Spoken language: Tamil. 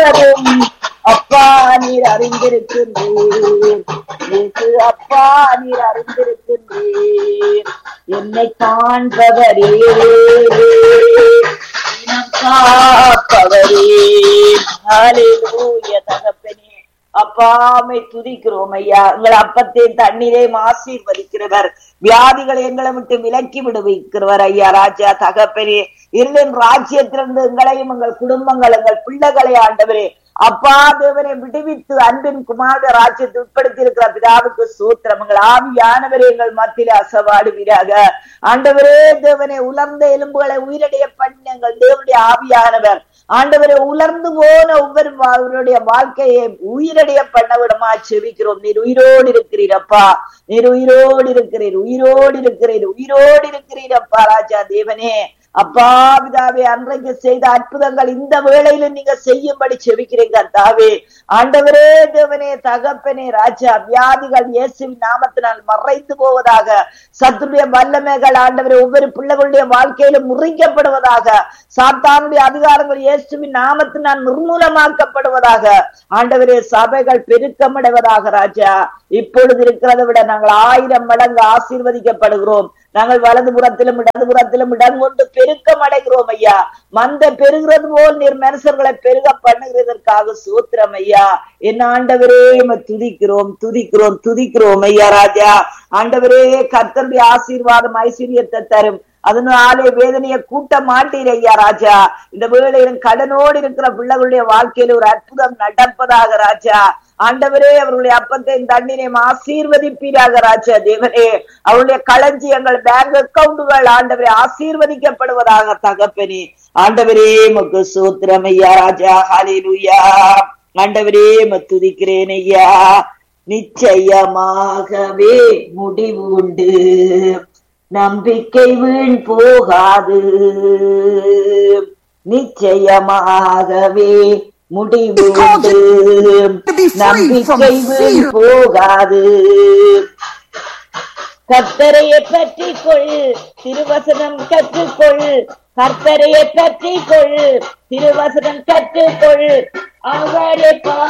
முழுவதும் அப்பா நீர் அறிந்திருக்கின்றீர் இயேசு அப்பா நீர் அறிந்திருக்கின்றீர் என்னை காண்பவரே இனம் காப்பவரே ஹalleluya தகப்பனே அப்பாமை துதிக்கிறோம் ஐயா எங்கள் அப்பத்தையும் தண்ணீரையும் ஆசீர்வதிக்கிறவர் வியாதிகளை எங்களை விட்டு விலக்கி விடுவிக்கிறவர் ஐயா ராஜா தகப்பனே இருளின் ராஜ்யத்திலிருந்து எங்களையும் எங்கள் குடும்பங்கள் எங்கள் பிள்ளைகளை ஆண்டவரே அப்பா தேவனை விடுவித்து அன்பின் குமார ராஜ்யத்தை உட்படுத்தி இருக்கிற பிதாவுக்கு சூத்திரம் எங்கள் ஆவியானவரே எங்கள் மத்தியில அசவாடுவீராக ஆண்டவரே தேவனை உலர்ந்த எலும்புகளை உயிரடைய பண்ணி எங்கள் தேவனுடைய ஆவியானவர் ஆண்டவரை உலர்ந்து போன ஒவ்வொரு அவருடைய வாழ்க்கையை உயிரடைய பண்ண விடமா செவிக்கிறோம் நீர் உயிரோடு இருக்கிறீர் அப்பா நீர் உயிரோடு இருக்கிறீர் உயிரோடு இருக்கிறீர் உயிரோடு இருக்கிறீர் அப்பா ராஜா தேவனே அப்பா பிதாவே அன்றைக்கு செய்த அற்புதங்கள் இந்த வேளையில நீங்க செய்யும்படி செவிக்கிறீங்க தாவே ஆண்டவரே தேவனே தகப்பனே ராஜா வியாதிகள் இயேசுவின் நாமத்தினால் மறைந்து போவதாக சத்துடைய வல்லமைகள் ஆண்டவரே ஒவ்வொரு பிள்ளைகளுடைய வாழ்க்கையிலும் முறிக்கப்படுவதாக சாத்தானுடைய அதிகாரங்கள் இயேசுவின் நாமத்தினால் நிர்மூலமாக்கப்படுவதாக ஆண்டவரே சபைகள் பெருக்கமடைவதாக ராஜா இப்பொழுது இருக்கிறதை விட நாங்கள் ஆயிரம் மடங்கு ஆசீர்வதிக்கப்படுகிறோம் நாங்கள் வலது புறத்திலும் இடது புறத்திலும் இடம் கொண்டு பெருக்கம் அடைகிறோம் ஐயா மந்த பெருகிறது போல் நீர் மனுஷர்களை பெருக பண்ணுகிறதற்காக சூத்திரம் ஐயா என் ஆண்டவரே உம்மை துதிக்கிறோம் துதிக்கிறோம் துதிக்கிறோம் ஐயா ராஜா ஆண்டவரே கர்த்தருடைய ஆசீர்வாதம் ஐஸ்வர்யத்தை தரும் அதனாலே வேதனையை கூட்ட மாட்டீர் ஐயா ராஜா இந்த வேளையிலும் கடனோடு இருக்கிற பிள்ளைகளுடைய வாழ்க்கையில ஒரு அற்புதம் நடப்பதாக ராஜா ஆண்டவரே அவர்களுடைய அப்பத்தையும் தண்ணீரையும் ஆசீர்வதிப்பீராக ராஜா தேவனே அவருடைய களஞ்சியங்கள் பேங்க் அக்கவுண்டுகள் ஆண்டவரே ஆசீர்வதிக்கப்படுவதாக தகப்பனே ஆண்டவரே மக்கு சூத்திரம் ஐயா ராஜா ஹalleluya ஆண்டவரே மத்துதிக்கிறேன் ஐயா நிச்சயமாகவே முடிவு உண்டு நம்பிக்கை வீண் போகாது நிச்சயமாகவே முடிவு உண்டு நம்பிக்கை வீண் போகாது கர்த்தரையை பற்றி கொள் திருவசனம் கற்றுக்கொள் கர்த்தரையை பற்றி கொள் திருவசனம் கற்றுக்கொள் அவரை பா